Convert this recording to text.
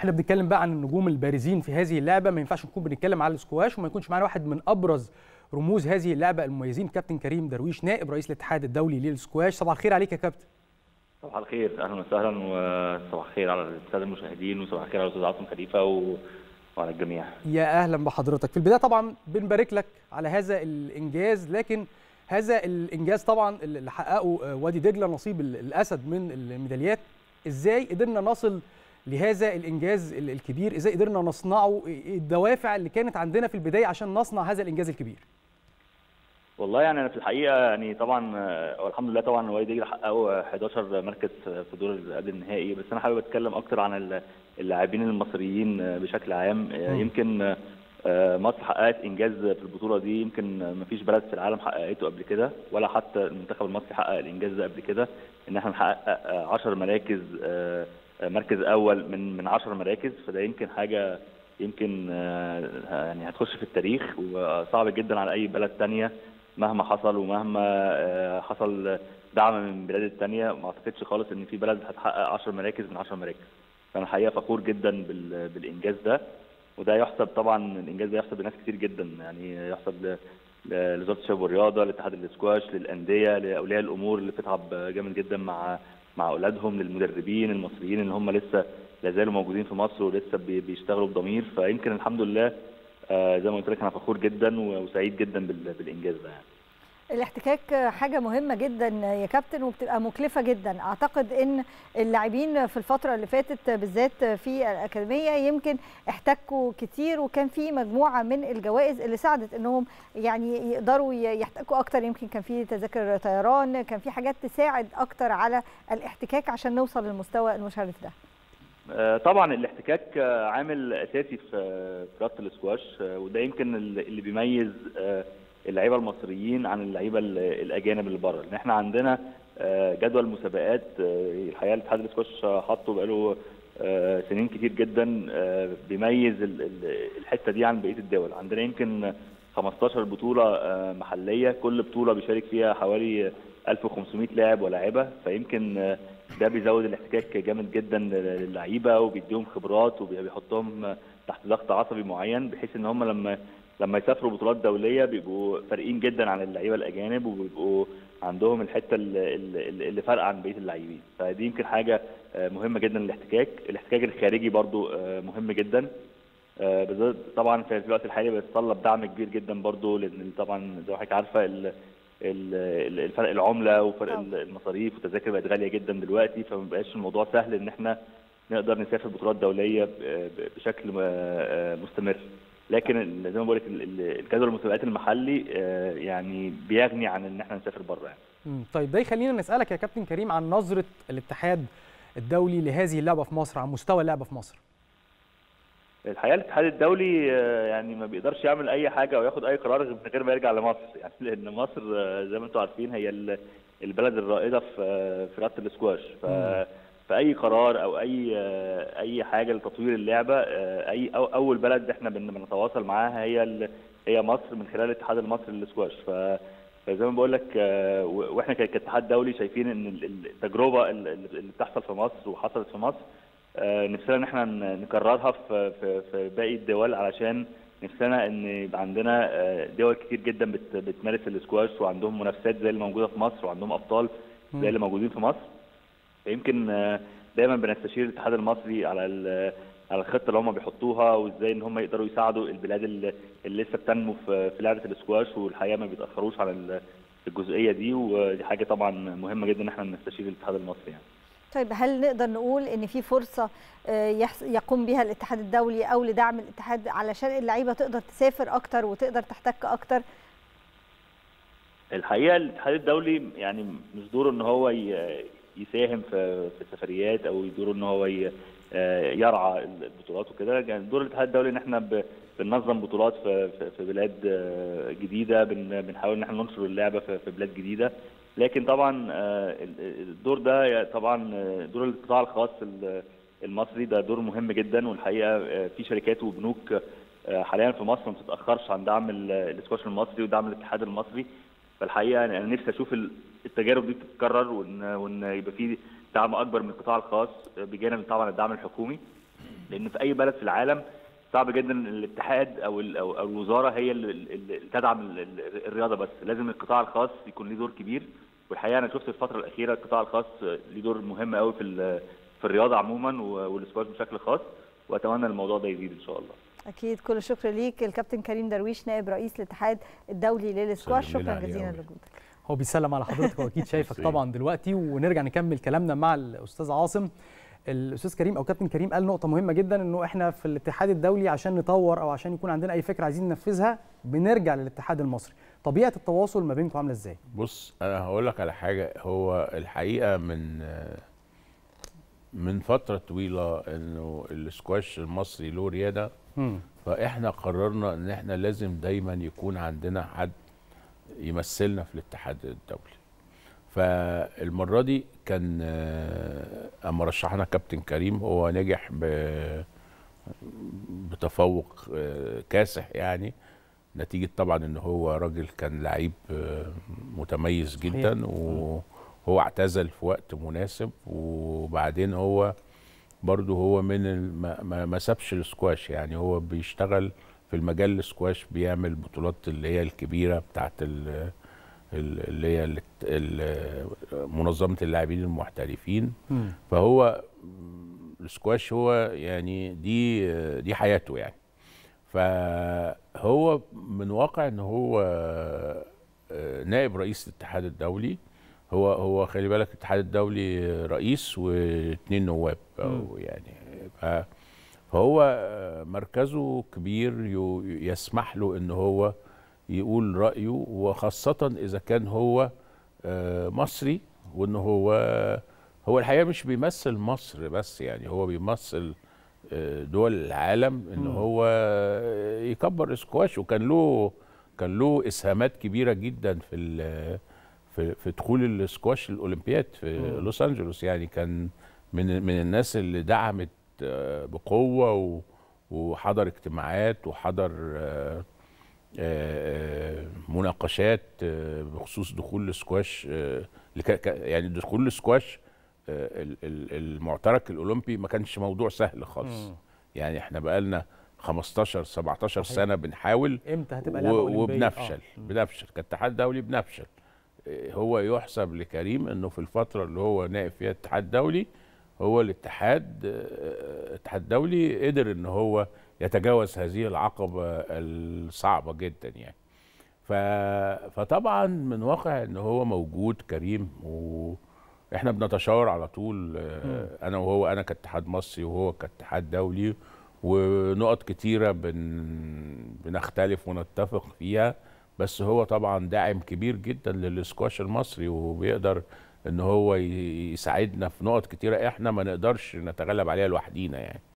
احنا بنتكلم بقى عن النجوم البارزين في هذه اللعبه ما ينفعش نكون بنتكلم على السكواش وما يكونش معانا واحد من ابرز رموز هذه اللعبه المميزين كابتن كريم درويش نائب رئيس الاتحاد الدولي للسكواش صباح الخير عليك يا كابتن صباح الخير اهلا وسهلا وصباح الخير على الساده المشاهدين وصباح الخير على الاستاذ عاصم خليفه و... وعلى الجميع يا اهلا بحضرتك في البدايه طبعا بنبارك لك على هذا الانجاز لكن هذا الانجاز طبعا اللي حققه وادي دجله نصيب الاسد من الميداليات ازاي قدرنا نصل لهذا الانجاز الكبير ازاي قدرنا نصنعه الدوافع اللي كانت عندنا في البدايه عشان نصنع هذا الانجاز الكبير والله يعني انا في الحقيقه يعني طبعا والحمد لله طبعا وادي دجله حققوا 11 مركز في دور قبل النهائي بس انا حابب اتكلم اكتر عن اللاعبين المصريين بشكل عام يمكن مصر حققت انجاز في البطوله دي يمكن ما فيش بلد في العالم حققته قبل كده ولا حتى المنتخب المصري حقق الانجاز ده قبل كده ان احنا نحقق 10 مراكز مركز اول من من 10 مراكز فده يمكن حاجه يمكن يعني هتخش في التاريخ وصعب جدا على اي بلد ثانيه مهما حصل ومهما حصل دعم من البلاد الثانيه ما اعتقدش خالص ان في بلد هتحقق 10 مراكز من 10 مراكز فانا الحقيقه فخور جدا بالانجاز ده وده يحسب طبعا الانجاز ده يحسب لناس كتير جدا يعني يحسب لوزاره الشباب والرياضه لاتحاد الاسكواش للانديه لاولياء الامور اللي بتتعب جامد جدا مع مع اولادهم للمدربين المصريين اللي هم لسه لا زالوا موجودين في مصر ولسه بيشتغلوا بضمير فيمكن الحمد لله زي ما قلت لك انا فخور جدا وسعيد جدا بالانجاز ده يعني. الاحتكاك حاجه مهمه جدا يا كابتن وبتبقى مكلفه جدا اعتقد ان اللاعبين في الفتره اللي فاتت بالذات في الاكاديميه يمكن احتكوا كتير وكان في مجموعه من الجوائز اللي ساعدت انهم يعني يقدروا يحتكوا اكتر يمكن كان في تذاكر طيران كان في حاجات تساعد اكتر على الاحتكاك عشان نوصل للمستوى المشرف ده طبعا الاحتكاك عامل اساسي في رياضه الاسكواش وده يمكن اللي بيميز اللعيبه المصريين عن اللعيبه الاجانب اللي بره لان احنا عندنا جدول مسابقات الحقيقه الاتحاد الاسكواش حاطه بقاله سنين كتير جدا بيميز الحته دي عن بقيه الدول عندنا يمكن 15 بطوله محليه كل بطوله بيشارك فيها حوالي 1500 لاعب ولاعبه فيمكن ده بيزود الاحتكاك جامد جدا للعيبه وبيديهم خبرات وبيحطهم تحت ضغط عصبي معين بحيث ان هم لما لما يسافروا بطولات دوليه بيبقوا فارقين جدا عن اللعيبه الاجانب وبيبقوا عندهم الحته اللي فارقه عن بقيه اللاعبين فدي يمكن حاجه مهمه جدا للاحتكاك الاحتكاك الخارجي برضو مهم جدا بالذات طبعا في الوقت الحالي بيتطلب دعم كبير جدا برضو لان طبعا زي ما حضرتك عارفه الفرق العمله وفرق المصاريف والتذاكر بقت غاليه جدا دلوقتي فما بقاش الموضوع سهل ان احنا نقدر نسافر بطولات دوليه بشكل مستمر لكن زي ما بقول لك الجدول المسابقات المحلي يعني بيغني عن ان احنا نسافر بره يعني. طيب ده يخلينا نسالك يا كابتن كريم عن نظره الاتحاد الدولي لهذه اللعبه في مصر عن مستوى اللعبه في مصر. الحقيقه الاتحاد الدولي يعني ما بيقدرش يعمل اي حاجه او ياخد اي قرار من غير ما يرجع لمصر يعني لان مصر زي ما انتم عارفين هي البلد الرائده في في رياضه الاسكواش ف فاي قرار او اي اي حاجه لتطوير اللعبه اي أو اول بلد احنا بنتواصل معاها هي هي مصر من خلال الاتحاد المصري للسكواش ف فزي ما بقول لك واحنا كاتحاد دولي شايفين ان التجربه اللي بتحصل في مصر وحصلت في مصر نفسنا ان احنا نكررها في في, في باقي الدول علشان نفسنا ان يبقى عندنا دول كتير جدا بتمارس الاسكواش وعندهم منافسات زي اللي موجوده في مصر وعندهم ابطال زي اللي موجودين في مصر فيمكن دايما بنستشير الاتحاد المصري على على الخطه اللي هم بيحطوها وازاي ان هم يقدروا يساعدوا البلاد اللي, اللي لسه بتنمو في لعبه الاسكواش والحقيقه ما بيتاخروش على الجزئيه دي ودي حاجه طبعا مهمه جدا ان احنا نستشير الاتحاد المصري يعني. طيب هل نقدر نقول ان في فرصه يقوم بها الاتحاد الدولي او لدعم الاتحاد علشان اللعيبه تقدر تسافر اكتر وتقدر تحتك اكتر؟ الحقيقه الاتحاد الدولي يعني مش دوره ان هو يساهم في في السفريات او يدور ان هو يرعى البطولات وكده يعني دور الاتحاد الدولي ان احنا بننظم بطولات في في بلاد جديده بنحاول ان احنا ننشر اللعبه في بلاد جديده لكن طبعا الدور ده طبعا دور القطاع الخاص المصري ده دور مهم جدا والحقيقه في شركات وبنوك حاليا في مصر ما بتتاخرش عن دعم الاسكواش المصري ودعم الاتحاد المصري فالحقيقه انا نفسي اشوف التجارب دي تتكرر وان وان يبقى في دعم اكبر من القطاع الخاص بجانب طبعا الدعم الحكومي لان في اي بلد في العالم صعب جدا ان الاتحاد او ال- او أو الوزاره هي اللي اللي تدعم ال- ال- الرياضه بس لازم القطاع الخاص يكون له دور كبير والحقيقه انا شفت الفتره الاخيره القطاع الخاص له دور مهم قوي في ال- في الرياضه عموما و- والسبورت بشكل خاص واتمنى الموضوع ده يزيد ان شاء الله اكيد كل الشكر ليك الكابتن كريم درويش نائب رئيس الاتحاد الدولي للسكواش سلم لنا شكرا عليه جزيلا أوي. لوجودك هو بيسلم على حضرتك واكيد شايفك ميرسي. طبعا دلوقتي ونرجع نكمل كلامنا مع الاستاذ عاصم الاستاذ كريم او كابتن كريم قال نقطه مهمه جدا انه احنا في الاتحاد الدولي عشان نطور او عشان يكون عندنا اي فكره عايزين ننفذها بنرجع للاتحاد المصري طبيعه التواصل ما بينكم عامله ازاي بص انا هقول لك على حاجه هو الحقيقه من من فتره طويله انه السكواش المصري له رياده مم. فاحنا قررنا ان احنا لازم دايما يكون عندنا حد يمثلنا في الاتحاد الدولي فالمره دي كان آه، اما رشحنا كابتن كريم هو نجح ب بتفوق آه، كاسح يعني نتيجه طبعا ان هو راجل كان لعيب آه، متميز صحيح. جدا وهو اعتزل في وقت مناسب وبعدين هو برضه هو من ال- ما, ما, ما سابش السكواش يعني هو بيشتغل في المجال السكواش بيعمل بطولات اللي هي الكبيره بتاعت ال- ال- اللي هي ال- ال- منظمه اللاعبين المحترفين مم. فهو م، السكواش هو يعني دي دي حياته يعني فهو من واقع ان هو آه، نائب رئيس الاتحاد الدولي هو هو خلي بالك الاتحاد الدولي رئيس واثنين نواب او يعني ف- فهو آه، مركزه كبير يو- يسمح له ان هو يقول رايه وخاصه اذا كان هو آه، مصري وان هو هو الحقيقه مش بيمثل مصر بس يعني هو بيمثل آه، دول العالم ان مم. هو يكبر سكواش وكان له كان له اسهامات كبيره جدا في ال- في في دخول السكواش الاولمبياد في مم. لوس انجلوس يعني كان من من الناس اللي دعمت آه، بقوه و- وحضر اجتماعات وحضر آه، آه، مناقشات آه، بخصوص دخول السكواش آه، لك- ك- يعني دخول السكواش آه، ال- ال- المعترك الاولمبي ما كانش موضوع سهل خالص مم. يعني احنا بقالنا 15 17 صحيح. سنه بنحاول امتى هتبقى لعبه و- أولمبية؟ وبنفشل آه. مم. بنفشل كاتحاد دولي بنفشل إيه، هو يحسب لكريم انه في الفتره اللي هو نائب فيها الاتحاد الدولي هو الاتحاد آه، الاتحاد الدولي قدر ان هو يتجاوز هذه العقبه الصعبه جدا يعني ف... فطبعا من واقع ان هو موجود كريم واحنا بنتشاور على طول آه، انا وهو انا كاتحاد مصري وهو كاتحاد دولي ونقط كتيره بن... بنختلف ونتفق فيها بس هو طبعا داعم كبير جدا للسكواش المصري وبيقدر ان هو ي- يساعدنا في نقط كتيره احنا ما نقدرش نتغلب عليها لوحدينا يعني